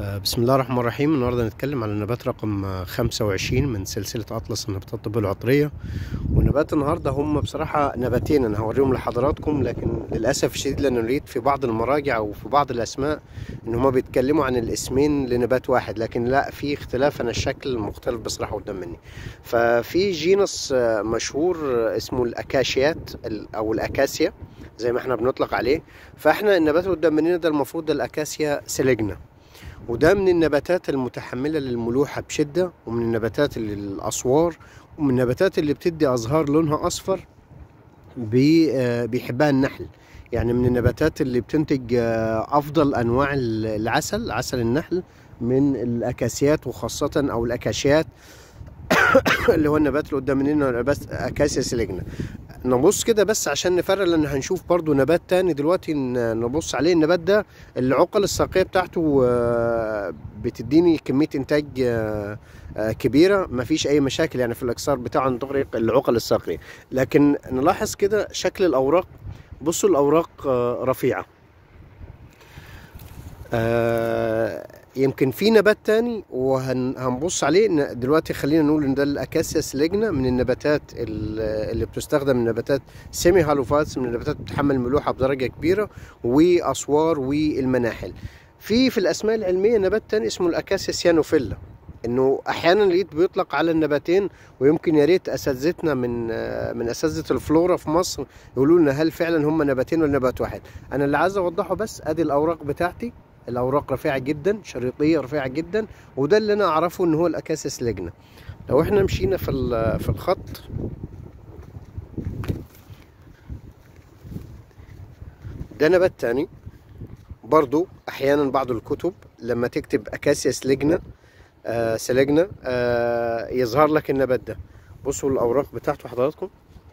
آه، بسم الله الرحمن الرحيم النهارده هنتكلم على النبات رقم آه، 25 من سلسلة أطلس النباتات الطب العطرية والنبات النهارده هم بصراحة نباتين أنا هوريهم لحضراتكم لكن للأسف الشديد لأن لقيت في بعض المراجع وفي بعض الأسماء إن هما بيتكلموا عن الاسمين لنبات واحد لكن لا في اختلاف أنا الشكل مختلف بصراحة قدام مني ففي جينس آه، مشهور آه، اسمه الأكاشيات ال- أو الأكاسيا زي ما احنا بنطلق عليه فاحنا النبات اللي قدام مننا ده المفروض ده الأكاسيا سيليجنا وده من النباتات المتحملة للملوحة بشدة ومن النباتات اللي الأسوار ومن النباتات اللي بتدي أزهار لونها أصفر بي آه، بيحبها النحل يعني من النباتات اللي بتنتج آه، أفضل أنواع ال- العسل عسل النحل من الأكاسيات وخاصة أو الأكاشيات اللي هو النبات اللي قدام مننا نبات أكاسيا سيليجنا نبص كده بس عشان نفرق لان هنشوف برضو نبات تاني دلوقتي ن- نبص عليه النبات ده العقل الساقية بتاعته آه، بتديني كمية انتاج آه، آه، كبيرة مفيش اي مشاكل يعني في الاكسار بتاعه عن طريق العقل الساقية لكن نلاحظ كده شكل الاوراق بصوا الاوراق آه، رفيعة آه، يمكن في نبات تاني وهنبص عليه إن دلوقتي خلينا نقول ان ده الاكاسيا سليجنا من النباتات ال- اللي بتستخدم النباتات سيمي هالوفاتس من النباتات بتتحمل ملوحه بدرجه كبيره واسوار والمناحل في في الاسماء العلميه نبات تاني اسمه الاكاسيا سيانوفيلا انه احيانا لقيت بيطلق على النباتين ويمكن يا ريت اساتذتنا من آه، من اساتذه الفلورا في مصر يقولوا لنا هل فعلا هم نباتين ولا نبات واحد انا اللي عايز اوضحه بس ادي الاوراق بتاعتي الاوراق رفيعه جدا شريطيه رفيعه جدا وده اللي انا اعرفه ان هو الاكاسيس لجنه لو احنا مشينا في ال- في الخط ده نبات تاني برضو احيانا بعض الكتب لما تكتب اكاسيس لجنه آه سلجنه آه يظهر لك النبات ده بصوا الاوراق بتاعته حضراتكم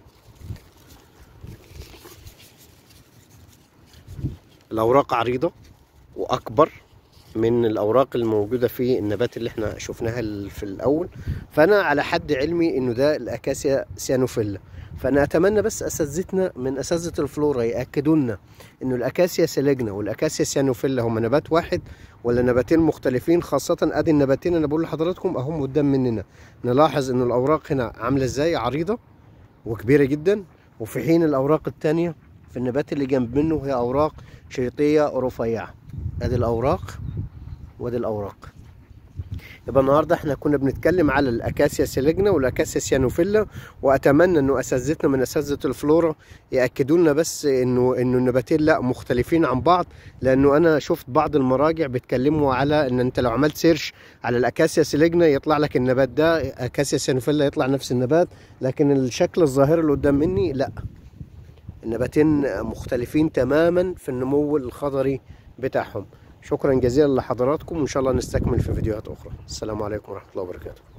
الاوراق عريضه واكبر من الاوراق الموجوده في النبات اللي احنا شفناها ال- في الاول فانا على حد علمي انه ده الاكاسيا سيانوفيلا فانا اتمنى بس اساتذتنا من اساتذه الفلورا ياكدوا لنا انه الاكاسيا سيليجنا والاكاسيا سيانوفيلا هم نبات واحد ولا نباتين مختلفين خاصه ادي النباتين انا بقول لحضراتكم اهم قدام مننا نلاحظ انه الاوراق هنا عامله ازاي عريضه وكبيره جدا وفي حين الاوراق الثانيه في النبات اللي جنب منه هي اوراق شريطيه رفيعه ادي الاوراق وادي الاوراق يبقى النهارده احنا كنا بنتكلم على الاكاسيا سيليجنا والاكاسيا سيانوفيلا واتمنى انه اساتذتنا من اساتذه الفلورا ياكدوا لنا بس انه انه النباتين لا مختلفين عن بعض لانه انا شفت بعض المراجع بيتكلموا على ان انت لو عملت سيرش على الاكاسيا سيليجنا يطلع لك النبات ده اكاسيا سيانوفيلا يطلع نفس النبات لكن الشكل الظاهر اللي قدام مني لا النباتين مختلفين تماما في النمو الخضري بتاعهم شكرا جزيلا لحضراتكم وان شاء الله نستكمل في فيديوهات اخرى السلام عليكم ورحمه الله وبركاته